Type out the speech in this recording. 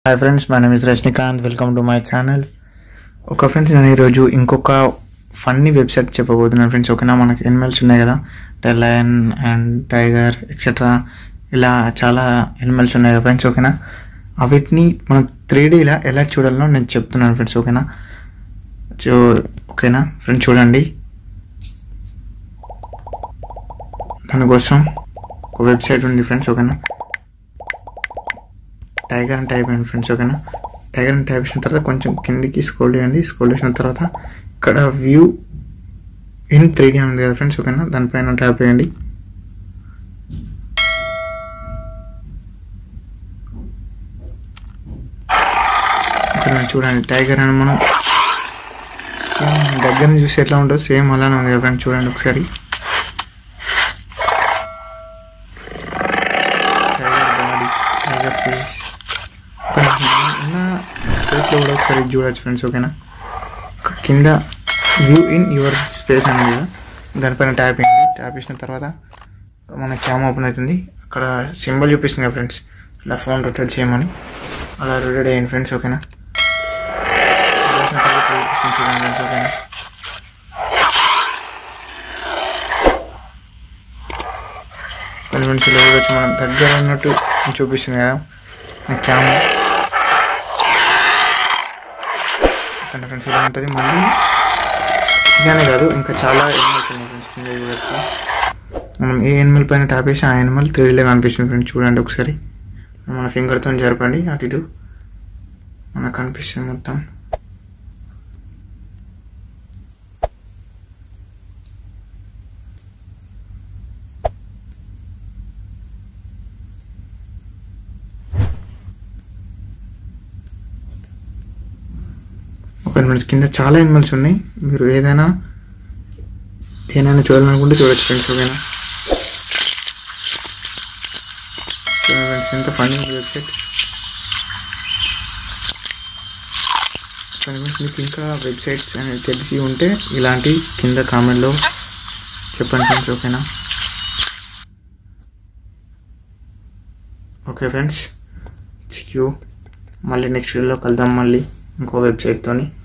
hi friends my name is Rajinikanth welcome to my channel ఒక friends నేను ఈరోజు ఇంకొక ఫన్నీ వెబ్సైట్ చెప్పబోతున్నాను ఫ్రెండ్స్ ఓకేనా మనకి ఎనిమల్స్ ఉన్నాయి కదా అంటే లయన్ అండ్ టైగర్ ఎక్సెట్రా ఇలా చాలా ఎనిమల్స్ ఉన్నాయి కదా ఫ్రెండ్స్ ఓకేనా అవిటిని మనం త్రీ డీలా ఎలా చూడాలో నేను చెప్తున్నాను ఫ్రెండ్స్ ఓకేనా సో ఓకేనా ఫ్రెండ్స్ చూడండి దానికోసం ఒక వెబ్సైట్ ఉంది ఫ్రెండ్స్ ఓకేనా టైగర్ అని టైప్ అయ్యండి ఫ్రెండ్స్ ఓకేనా టైగర్ అని టైప్ చేసిన తర్వాత కొంచెం కిందికి స్క్రోల్ చేయండి స్క్రోల్ చేసిన తర్వాత ఇక్కడ వ్యూ ఇన్ త్రీ డీ ఉంది కదా ఫ్రెండ్స్ ఓకేనా దానిపైన ట్యాప్ చేయండి ఇక్కడ చూడండి టైగర్ అని మనం సేమ్ దగ్గర నుంచి చూసి ఎట్లా ఉంటుందో సేమ్ అలానే ఉంది కదా ఫ్రెండ్స్ చూడండి ఒకసారి టైగర్ బాడీ టైగర్ ఫేస్ ఉన్న స్పేస్లో కూడా ఒకసారి చూడొచ్చు ఫ్రెండ్స్ ఓకేనా ఇక్కడ కింద వ్యూ ఇన్ యువర్ స్పేస్ అనేది కదా దానిపైన ట్యాప్ అయింది ట్యాప్ చేసిన తర్వాత మన క్యామ్ ఓపెన్ అవుతుంది అక్కడ సింబల్ చూపిస్తుంది కదా ఫ్రెండ్స్ ఇలా ఫోన్ రొటేట్ చేయమని అలా రొటేట్ అయ్యింది ఫ్రెండ్స్ ఓకేనా చూపిస్తుంది చూడండి ఫ్రెండ్స్ ఓకేనా కొన్ని ఫ్రెండ్స్ ఇలా చూడొచ్చు మనం దగ్గర ఉన్నట్టు చూపిస్తుంది కదా నా క్యామ్ ఇక్కడ ఫ్రెండ్స్ ఇలా ఉంటుంది మళ్ళీ ఇలానే కాదు ఇంకా చాలా ఎనిమల్స్ ఉన్నాయి ఫ్రెండ్స్ కింద చూడొచ్చు మనం ఏ ఎనిమల్ పైన ట్యాప్ చేసి ఆ ఎనిమల్ త్రీడీలో కనిపిస్తుంది ఫ్రెండ్స్ చూడండి ఒకసారి మన ఫింగర్తో జరపండి అటు ఇటు మనకు కనిపిస్తుంది మొత్తం ఒక ఎనిమల్స్ కింద చాలా ఎనిమల్స్ ఉన్నాయి మీరు ఏదైనా దేనైనా చూడాలనుకుంటే చూడొచ్చు ఫ్రెండ్స్ ఓకేనా చూడండి ఫ్రెండ్స్ ఎంత ఫన్నీ వెబ్సైట్ కానీ ఫ్రెండ్స్ మీకు ఇంకా వెబ్సైట్స్ అనేది తెలిసి ఉంటే ఇలాంటి కింద కామెంట్లో చెప్పండి ఫ్రెండ్స్ ఓకేనా ఓకే ఫ్రెండ్స్ క్యూ మళ్ళీ నెక్స్ట్ వీడియోలో కలుద్దాం మళ్ళీ ఇంకో వెబ్సైట్తోని